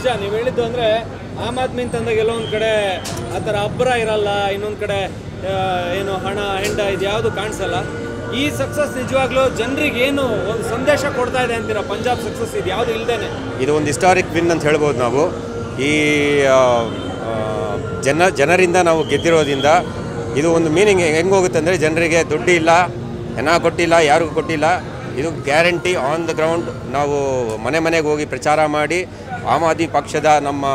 ನಿಜ ನೀವು ಹೇಳಿದ್ದು ಅಂದ್ರೆ ಆಮ್ ಆದ್ಮಿ ಅಂತಂದಾಗ ಎಲ್ಲೋ ಒಂದ್ ಕಡೆ ಆ ಥರ ಅಬ್ಬರ ಇರಲ್ಲ ಇನ್ನೊಂದ್ ಕಡೆ ಆ, ಏನು ಹಣ ಹೆಂಡ ಇದು ಯಾವುದು ಕಾಣಿಸಲ್ಲ ಈ ಸಕ್ಸಸ್ ನಿಜವಾಗ್ಲೂ ಜನರಿಗೆ ಏನು ಒಂದು ಸಂದೇಶ ಕೊಡ್ತಾ ಇದೆ ಅಂತೀರಾ ಪಂಜಾಬ್ ಸಕ್ಸಸ್ ಇದು ಯಾವುದು ಇಲ್ದೇನೆ ಇದು ಒಂದು ಹಿಸ್ಟಾರಿಕ್ ವಿನ್ ಅಂತ ಹೇಳ್ಬೋದು ನಾವು ಈ ಆ, ಆ, ಜನ ಜನರಿಂದ ನಾವು ಗೆದ್ದಿರೋದ್ರಿಂದ ಇದು ಒಂದು ಮೀನಿಂಗ್ ಹೆಂಗೆ ಹೋಗುತ್ತೆ ಅಂದರೆ ಜನರಿಗೆ ದುಡ್ಡು ಇಲ್ಲ ಹೆಣ ಕೊಟ್ಟಿಲ್ಲ ಯಾರಿಗೂ ಕೊಟ್ಟಿಲ್ಲ ಇದು ಗ್ಯಾರಂಟಿ ಆನ್ ದ ಗ್ರೌಂಡ್ ನಾವು ಮನೆ ಮನೆಗೆ ಹೋಗಿ ಪ್ರಚಾರ ಮಾಡಿ ಆಮ್ ಆದ್ಮಿ ಪಕ್ಷದ ನಮ್ಮ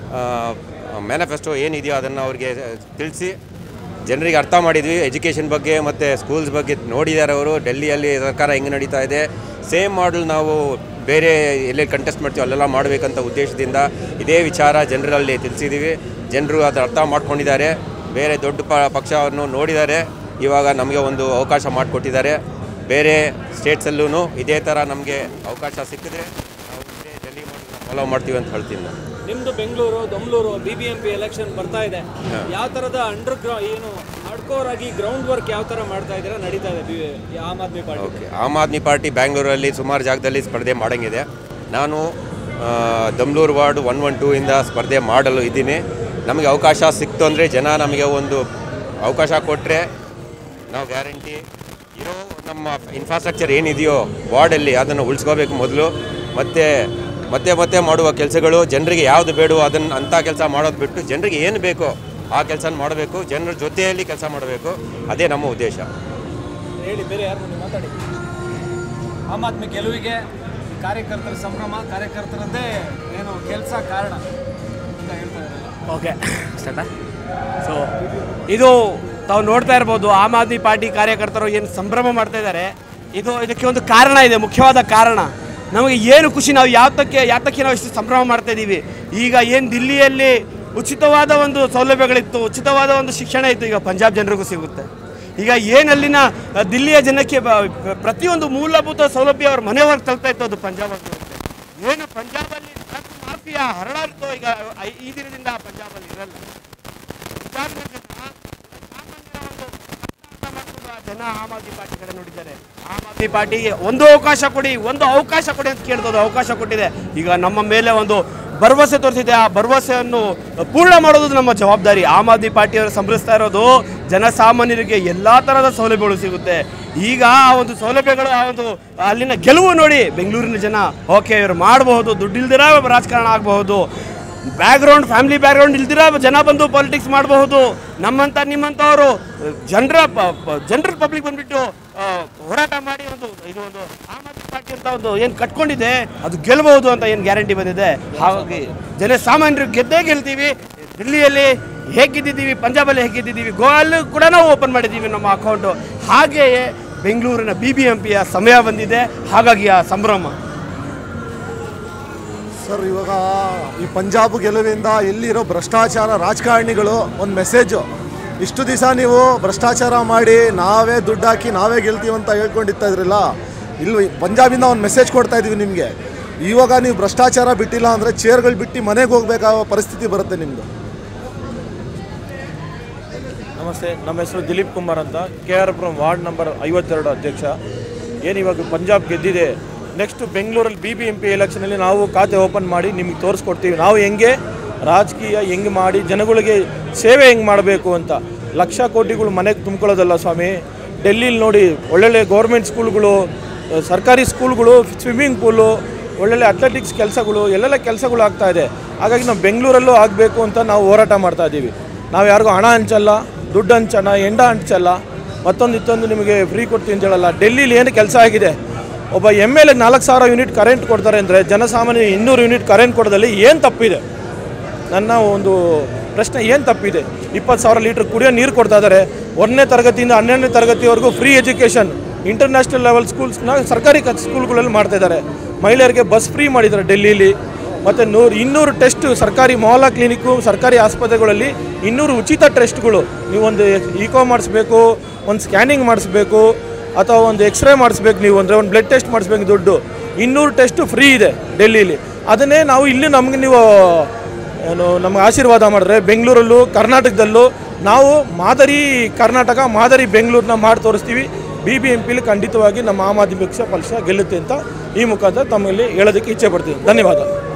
ಮ್ಯಾನಿಫೆಸ್ಟೋ ಏನಿದೆಯೋ ಅದನ್ನು ಅವ್ರಿಗೆ ತಿಳಿಸಿ ಜನರಿಗೆ ಅರ್ಥ ಮಾಡಿದ್ವಿ ಎಜುಕೇಷನ್ ಬಗ್ಗೆ ಮತ್ತು ಸ್ಕೂಲ್ಸ್ ಬಗ್ಗೆ ನೋಡಿದ್ದಾರೆ ಅವರು ಡೆಲ್ಲಿಯಲ್ಲಿ ಸರ್ಕಾರ ಹೆಂಗೆ ನಡೀತಾ ಇದೆ ಸೇಮ್ ಮಾಡಲ್ ನಾವು ಬೇರೆ ಎಲ್ಲೆಲ್ಲಿ ಕಂಟೆಸ್ಟ್ ಮಾಡ್ತೀವಿ ಅಲ್ಲೆಲ್ಲ ಮಾಡಬೇಕಂತ ಉದ್ದೇಶದಿಂದ ಇದೇ ವಿಚಾರ ಜನರಲ್ಲಿ ತಿಳಿಸಿದ್ದೀವಿ ಜನರು ಅದು ಅರ್ಥ ಮಾಡ್ಕೊಂಡಿದ್ದಾರೆ ಬೇರೆ ದೊಡ್ಡ ಪ ಪಕ್ಷವನ್ನು ನೋಡಿದ್ದಾರೆ ಇವಾಗ ನಮಗೆ ಒಂದು ಅವಕಾಶ ಮಾಡಿಕೊಟ್ಟಿದ್ದಾರೆ ಬೇರೆ ಸ್ಟೇಟ್ಸಲ್ಲೂ ಇದೇ ಥರ ನಮಗೆ ಅವಕಾಶ ಸಿಕ್ಕಿದ್ರೆ ನಾವು ಇದೇ ಡೆಲ್ಲಿ ಫಾಲೋ ಮಾಡ್ತೀವಿ ಅಂತ ಹೇಳ್ತೀನಿ ನಾನು ನಿಮ್ದು Bengaluru Domlur B B M P election ಬರ್ತಾ ಇದೆ ಯಾವ ಥರದ ಅಂಡರ್ ಗ್ರೌ ಏನು ಹಾರ್ಡ್ಕೋರ್ ಆಗಿ ಗ್ರೌಂಡ್ ವರ್ಕ್ ಯಾವ ಥರ ಮಾಡ್ತಾ ಇದ್ದೀರಾ ನಡೀತಾ ಇದೆ ಬಿ- ಈ ಆಮ್ ಆದ್ಮಿ ಪಾರ್ಟಿ ಓಕೆ ಆಮ್ ಆದ್ಮಿ ಪಾರ್ಟಿ ಬ್ಯಾಂಗ್ಳೂರಲ್ಲಿ ಸುಮಾರು ಜಾಗದಲ್ಲಿ ಸ್ಪರ್ಧೆ ಮಾಡಂಗಿದೆ ನಾನು ಆ, Domlur ward one one two ಇಂದ ಸ್ಪರ್ಧೆ ಮಾಡಲು ಇದ್ದೀನಿ ನಮಗೆ ಅವಕಾಶ ಸಿಕ್ತು ಅಂದರೆ ಜನ ನಮಗೆ ಒಂದು ಅವಕಾಶ ಕೊಟ್ಟರೆ ನಾವು ಗ್ಯಾರಂಟಿ ಇರೋ ನಮ್ಮ ಇನ್ಫ್ರಾಸ್ಟ್ರಕ್ಚರ್ ಏನಿದೆಯೋ ವಾರ್ಡಲ್ಲಿ ಅದನ್ನು ಉಳಿಸ್ಕೋಬೇಕು ಮೊದಲು ಮತ್ತು ಮತ್ತೆ ಮತ್ತೆ ಮಾಡುವ ಕೆಲಸಗಳು ಜನರಿಗೆ ಯಾವುದು ಬೇಡವೋ ಅದನ್ನು ಅಂಥ ಕೆಲಸ ಮಾಡೋದು ಬಿಟ್ಟು ಜನರಿಗೆ ಏನು ಬೇಕೋ ಆ ಕೆಲಸ ಮಾಡಬೇಕು ಜನರ ಜೊತೆಯಲ್ಲಿ ಕೆಲಸ ಮಾಡಬೇಕು ಅದೇ ನಮ್ಮ ಉದ್ದೇಶ ಹೇಳಿ ಬೇರೆ ಯಾರು ನೀವು ಮಾತಾಡಿ ಆಮ್ ಆದ್ಮಿ ಗೆಲುವಿಗೆ ಕಾರ್ಯಕರ್ತರ ಸಂಭ್ರಮ ಕಾರ್ಯಕರ್ತರದ್ದೇ ಏನು ಕೆಲಸ ಕಾರಣ ಅಂತ ಹೇಳ್ತಾ ಇದ್ದಾರೆ ಓಕೆ ಸ್ಟಾರ್ಟಾ ಸೊ ಇದು ತಾವು ನೋಡ್ತಾ ಇರ್ಬೋದು ಆಮ್ ಆದ್ಮಿ ಪಾರ್ಟಿ ಕಾರ್ಯಕರ್ತರು ಏನು ಸಂಭ್ರಮ ಮಾಡ್ತಾ ಇದ್ದಾರೆ ಇದು ಇದಕ್ಕೆ ಒಂದು ಕಾರಣ ಇದೆ ಮುಖ್ಯವಾದ ಕಾರಣ ನಮಗೆ ಏನು ಖುಷಿ ನಾವು ಯಾತಕ್ಕೆ ಯಾತಕ್ಕೆ ನಾವು ಇಷ್ಟು ಸಂಭ್ರಮ ಮಾಡ್ತಾ ಇದ್ದೀವಿ ಈಗ ಏನು ದಿಲ್ಲಿಯಲ್ಲಿ ಉಚಿತವಾದ ಒಂದು ಸೌಲಭ್ಯಗಳಿತ್ತು ಉಚಿತವಾದ ಒಂದು ಶಿಕ್ಷಣ ಇತ್ತು ಈಗ ಪಂಜಾಬ್ ಜನರಿಗೂ ಸಿಗುತ್ತೆ ಈಗ ಏನು ಅಲ್ಲಿನ ಅ, ದಿಲ್ಲಿಯ ಜನಕ್ಕೆ ಬ- ಬ- ಪ್ರತಿಯೊಂದು ಮೂಲಭೂತ ಸೌಲಭ್ಯ ಅವ್ರ ಮನೆಯವರೆಗೆ ತಲುಪ್ತಾ ಇತ್ತು ಅದು ಪಂಜಾಬ್ ಅಂತ ಇರುತ್ತೆ. ಏನು ಪಂಜಾಬಲ್ಲಿ ಡ್ರಗ್ ಮಾಫಿಯಾ ಹರಡಾಡ್ತು ಈಗ ಐ- ಈ ದಿನದಿಂದ ಪಂಜಾಬಲ್ಲಿ ಇರಲ್ಲ ಪಂಜಾಬ್ನ ಜನ ಸಾಮಾನ್ಯ ಒಂದು ಅರ್ಥ ಮಾಡ್ಕೊಂಡು ಆ ಜನ ಆಮ್ ಆದ್ಮಿ ಪಾರ್ಟಿ ಕಡೆ ನೋಡಿದ್ದಾರೆ ಆಮ್ ಆದ್ಮಿ ಪಾರ್ಟಿಗೆ ಒಂದು ಅವಕಾಶ ಕೊಡಿ ಒಂದು ಅವಕಾಶ ಕೊಡಿ ಅಂತ ಕೇಳ್ತದೆ ಅವಕಾಶ ಕೊಟ್ಟಿದೆ ಈಗ ನಮ್ಮ ಮೇಲೆ ಒಂದು ಭರವಸೆ ತೋರಿಸಿದೆ ಆ ಭರವಸೆಯನ್ನು ಪೂರ್ಣ ಮಾಡೋದು ನಮ್ಮ ಜವಾಬ್ದಾರಿ ಆಮ್ ಆದ್ಮಿ ಪಾರ್ಟಿಯವರು ಸಂಭ್ರಮಿಸ್ತಾ ಇರೋದು ಜನಸಾಮಾನ್ಯರಿಗೆ ಎಲ್ಲ ಥರದ ಸೌಲಭ್ಯಗಳು ಸಿಗುತ್ತೆ ಈಗ ಆ ಒಂದು ಸೌಲಭ್ಯಗಳು ಆ ಒಂದು ಅಲ್ಲಿನ ಗೆಲುವು ನೋಡಿ ಬೆಂಗಳೂರಿನ ಜನ ಓಕೆ ಇವರು ಮಾಡಬಹುದು ದುಡ್ಡಿಲ್ದಿರ ರಾಜಕಾರಣ ಆಗಬಹುದು ಬ್ಯಾಕ್ಗ್ರೌಂಡ್ ಫ್ಯಾಮಿಲಿ ಬ್ಯಾಕ್ಗ್ರೌಂಡ್ ಇಲ್ದಿರ ಜನ ಬಂದು ಪಾಲಿಟಿಕ್ಸ್ ಮಾಡಬಹುದು ನಮ್ಮಂತ ನಿಮ್ಮಂಥವರು ಜನರ ಜನರಲ್ ಪಬ್ಲಿಕ್ ಬಂದ್ಬಿಟ್ಟು ಆ, ಹೋರಾಟ ಮಾಡಿ ಒಂದು ಇದು ಒಂದು ಆಮ್ ಆದ್ಮಿ ಪಾರ್ಟಿ ಅಂತ ಒಂದು ಏನು ಕಟ್ಕೊಂಡಿದೆ ಅದು ಗೆಲ್ಲಬಹುದು ಅಂತ ಏನು ಗ್ಯಾರಂಟಿ ಬಂದಿದೆ ಹಾಗಾಗಿ ಜನ ಸಾಮಾನ್ಯರು ಗೆದ್ದೇ ಗೆಲ್ತೀವಿ ದಿಲ್ಲಿಯಲ್ಲಿ ಹೇಗೆ ಗೆದ್ದಿದ್ದೀವಿ ಪಂಜಾಬಲ್ಲಿ ಹೇಗೆ ಗೆದ್ದಿದ್ದೀವಿ ಗೋವಲ್ಲೂ ಕೂಡ ನಾವು ಓಪನ್ ಮಾಡಿದ್ದೀವಿ ನಮ್ಮ ಅಕೌಂಟು ಹಾಗೆಯೇ ಬೆಂಗಳೂರಿನ ಬಿ ಬಿ ಎಂ ಪಿಯ ಸಮಯ ಬಂದಿದೆ ಹಾಗಾಗಿ ಆ ಸಂಭ್ರಮ ಸರ್ ಇವಾಗ ಈ ಪಂಜಾಬ್ ಗೆಲುವಿಂದ ಎಲ್ಲಿರೋ ಭ್ರಷ್ಟಾಚಾರ ರಾಜಕಾರಣಿಗಳು ಒಂದು ಮೆಸೇಜು ಇಷ್ಟು ದಿವಸ ನೀವು ಭ್ರಷ್ಟಾಚಾರ ಮಾಡಿ ನಾವೇ ದುಡ್ಡು ಹಾಕಿ ನಾವೇ ಗೆಲ್ತೀವಿ ಅಂತ ಹೇಳ್ಕೊಂಡಿರ್ತಾ ಇದ್ರಲ್ಲ ಇಲ್ಲಿ ಪಂಜಾಬಿಂದ ಒಂದು ಮೆಸೇಜ್ ಕೊಡ್ತಾ ಇದೀವಿ ನಿಮಗೆ ಇವಾಗ ನೀವು ಭ್ರಷ್ಟಾಚಾರ ಬಿಟ್ಟಿಲ್ಲ ಅಂದರೆ ಚೇರ್ಗಳು ಬಿಟ್ಟು ಮನೆಗೆ ಹೋಗ್ಬೇಕಾಗೋ ಪರಿಸ್ಥಿತಿ ಬರುತ್ತೆ ನಿಮ್ಮದು ನಮಸ್ತೆ ನಮ್ಮ ಹೆಸರು ದಿಲೀಪ್ ಕುಮಾರ್ ಅಂತ K R Puram ward number ಐವತ್ತೆರಡು ಅಧ್ಯಕ್ಷ ಏನು ಇವಾಗ ಪಂಜಾಬ್ ಗೆದ್ದಿದೆ ನೆಕ್ಸ್ಟ್ ಬೆಂಗಳೂರಲ್ಲಿ ಬಿ ಬಿ ಎಂ ಪಿ ಎಲೆಕ್ಷನಲ್ಲಿ ನಾವು ಖಾತೆ ಓಪನ್ ಮಾಡಿ ನಿಮಗೆ ತೋರಿಸ್ಕೊಡ್ತೀವಿ ನಾವು ಹೆಂಗೆ ರಾಜಕೀಯ ಹೆಂಗೆ ಮಾಡಿ ಜನಗಳಿಗೆ ಸೇವೆ ಹೆಂಗೆ ಮಾಡಬೇಕು ಅಂತ ಲಕ್ಷ ಕೋಟಿಗಳು ಮನೆಗೆ ತುಂಬ್ಕೊಳ್ಳೋದಲ್ಲ ಸ್ವಾಮಿ ಡೆಲ್ಲಿಲಿ ನೋಡಿ ಒಳ್ಳೊಳ್ಳೆ ಗೌರ್ಮೆಂಟ್ ಸ್ಕೂಲ್ಗಳು ಅಹ್, ಸರ್ಕಾರಿ ಸ್ಕೂಲ್ಗಳು ಸ್ವಿಮ್ಮಿಂಗ್ ಪೂಲು ಒಳ್ಳೊಳ್ಳೆ ಅಥ್ಲೆಟಿಕ್ಸ್ ಕೆಲಸಗಳು ಎಲ್ಲೆಲ್ಲ ಕೆಲಸಗಳು ಆಗ್ತಾ ಇದೆ ಹಾಗಾಗಿ ನಾವು ಬೆಂಗಳೂರಲ್ಲೂ ಆಗಬೇಕು ಅಂತ ನಾವು ಹೋರಾಟ ಮಾಡ್ತಾ ಇದ್ದೀವಿ ನಾವು ಯಾರಿಗೂ ಹಣ ಹಂಚಲ್ಲ ದುಡ್ಡು ಹಂಚಲ್ಲ ಎಂಡ ಹಂಚಲ್ಲ ಮತ್ತೊಂದು ಇತ್ತೊಂದು ನಿಮಗೆ ಫ್ರೀ ಕೊಡ್ತೀನಿ ಅಂತ ಹೇಳಲ್ಲ ಡೆಲ್ಲಿಲಿ ಏನು ಕೆಲಸ ಆಗಿದೆ ಒಬ್ಬ ಎಮ್ ಎಲ್ ಎಗೆ ನಾಲ್ಕು ಸಾವಿರ ಯೂನಿಟ್ ಕರೆಂಟ್ ಕೊಡ್ತಾರೆ ಅಂದರೆ ಜನಸಾಮಾನ್ಯ ಇನ್ನೂರು ಯೂನಿಟ್ ಕರೆಂಟ್ ಕೊಡೋದಲ್ಲಿ ಏನು ತಪ್ಪಿದೆ ನನ್ನ ಒಂದು ಪ್ರಶ್ನೆ ಏನು ತಪ್ಪಿದೆ ಇಪ್ಪತ್ತು ಸಾವಿರ ಲೀಟ್ರ್ ಕುಡಿಯೋ ನೀರು ಕೊಡ್ತಾ ಇದ್ದಾರೆ ಒಂದನೇ ತರಗತಿಯಿಂದ ಹನ್ನೆರಡನೇ ತರಗತಿವರೆಗೂ ಫ್ರೀ ಎಜುಕೇಷನ್ ಇಂಟರ್ನ್ಯಾಷನಲ್ ಲೆವೆಲ್ ಸ್ಕೂಲ್ಸ್ನ ಸರ್ಕಾರಿ ಕ- ಸ್ಕೂಲ್ಗಳಲ್ಲಿ ಮಾಡ್ತಾ ಇದ್ದಾರೆ ಮಹಿಳೆಯರಿಗೆ ಬಸ್ ಫ್ರೀ ಮಾಡಿದ್ದಾರೆ ಡೆಲ್ಲಿಲಿ ಮತ್ತು ನೂರು ಇನ್ನೂರು ಟೆಸ್ಟ್ ಸರ್ಕಾರಿ ಮೊಹಲ್ಲಾ ಕ್ಲಿನಿಕ್ಕು ಸರ್ಕಾರಿ ಆಸ್ಪತ್ರೆಗಳಲ್ಲಿ ಇನ್ನೂರು ಉಚಿತ ಟೆಸ್ಟ್ಗಳು ನೀವು ಒಂದು ಇಕೋ ಮಾಡಿಸ್ಬೇಕು ಒಂದು ಸ್ಕ್ಯಾನಿಂಗ್ ಮಾಡಿಸ್ಬೇಕು ಅಥವಾ ಒಂದು ಎಕ್ಸ್ರೇ ಮಾಡಿಸ್ಬೇಕು ನೀವು ಅಂದರೆ ಒಂದು ಬ್ಲಡ್ ಟೆಸ್ಟ್ ಮಾಡಿಸ್ಬೇಕು ದುಡ್ಡು ಇನ್ನೂರು ಟೆಸ್ಟು ಫ್ರೀ ಇದೆ ಡೆಲ್ಲಿಲಿ ಅದನ್ನೇ ನಾವು ಇಲ್ಲಿ ನಮಗೆ ನೀವು ಏನು ನಮಗೆ ಆಶೀರ್ವಾದ ಮಾಡಿದ್ರೆ ಬೆಂಗಳೂರಲ್ಲೂ ಕರ್ನಾಟಕದಲ್ಲೂ ನಾವು ಮಾದರಿ ಕರ್ನಾಟಕ ಮಾದರಿ ಬೆಂಗಳೂರನ್ನ ಮಾಡಿ ತೋರಿಸ್ತೀವಿ ಬಿ ಬಿ ಎಂ ಪಿಲಿ ಖಂಡಿತವಾಗಿ ನಮ್ಮ ಆಮ್ ಆದ್ಮಿ ಪಕ್ಷ ಪಕ್ಷ ಗೆಲ್ಲುತ್ತೆ ಅಂತ ಈ ಮುಖಾಂತರ ತಮ್ಮಲ್ಲಿ ಹೇಳೋದಕ್ಕೆ ಇಚ್ಛೆ ಪಡ್ತೀನಿ ಧನ್ಯವಾದ